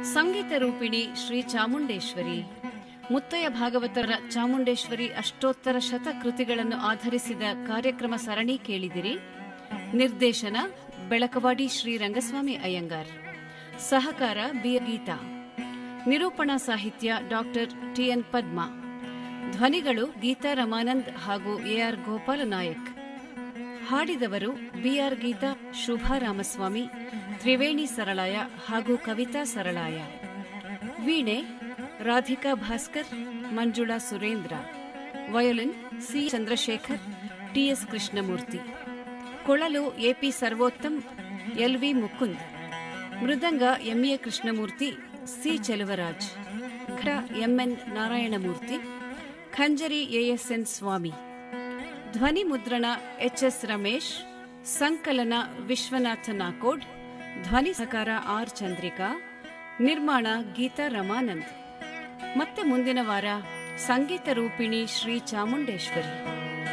ಸಂಗೀತ ರೂಪಿಣಿ ಶ್ರೀ ಚಾಮುಂಡೇಶ್ವರಿ ಮುತ್ತಯ್ಯ ಭಾಗವತರ ಚಾಮುಂಡೇಶ್ವರಿ ಅಷ್ಟೋತ್ತರ ಶತ ಕೃತಿಗಳನ್ನು ಆಧರಿಸಿದ ಕಾರ್ಯಕ್ರಮ ಸರಣಿ ಕೇಳಿದಿರಿ ನಿರ್ದೇಶನ ಬೆಳಕವಾಡಿ ಶ್ರೀ ರಂಗಸ್ವಾಮಿ ಅಯ್ಯಂಗಾರ್ ಸಹಕಾರ ಬಿ ಗೀತಾ ನಿರೂಪಣಾ ಸಾಹಿತ್ಯ ಡಾಕ್ಟರ್ ಟಿಎನ್ ಪದ್ಮಾ ಧ್ವನಿಗಳು ಗೀತಾ ರಮಾನಂದ್ ಹಾಗೂ ಎಆರ್ ಗೋಪಾಲ ನಾಯಕ್ ಹಾಡಿದವರು ಬಿಆರ್ ಗೀತಾ ಶುಭಾ ರಾಮಸ್ವಾಮಿ ತ್ರಿವೇಣಿ ಸರಳಾಯ ಹಾಗೂ ಕವಿತಾ ಸರಳಾಯ ವೀಣೆ Radhika Bhaskar Manjula Surendra violin C Chandrashekhar T S Krishnamurthy ಕೊಳಲು ಎಪಿ ಸರ್ವೋತ್ತಮ್ ಎಲ್ವಿ ಮುಕುಂದ್ ಮೃದಂಗ ಎಂಎ ಕೃಷ್ಣಮೂರ್ತಿ ಸಿ ಚೆಲುವರಾಜ್ ಘಟ ಎಂಎನ್ ನಾರಾಯಣಮೂರ್ತಿ ಖಂಜರಿ ಎಎಸ್ಎನ್ ಸ್ವಾಮಿ ಧ್ವನಿ ಮುದ್ರಣ ಎಚ್ಎಸ್ ರಮೇಶ್ ಸಂಕಲನ ವಿಶ್ವನಾಥ ನಾಕೋಡ್ ಧ್ವನಿ ಸಹಕಾರ ಆರ್ ಚಂದ್ರಿಕಾ ನಿರ್ಮಾಣ ಗೀತಾ ರಮಾನಂದ್ ಮತ್ತೆ ಮುಂದಿನ ವಾರ ಸಂಗೀತ ರೂಪಿಣಿ ಶ್ರೀ ಚಾಮುಂಡೇಶ್ವರಿ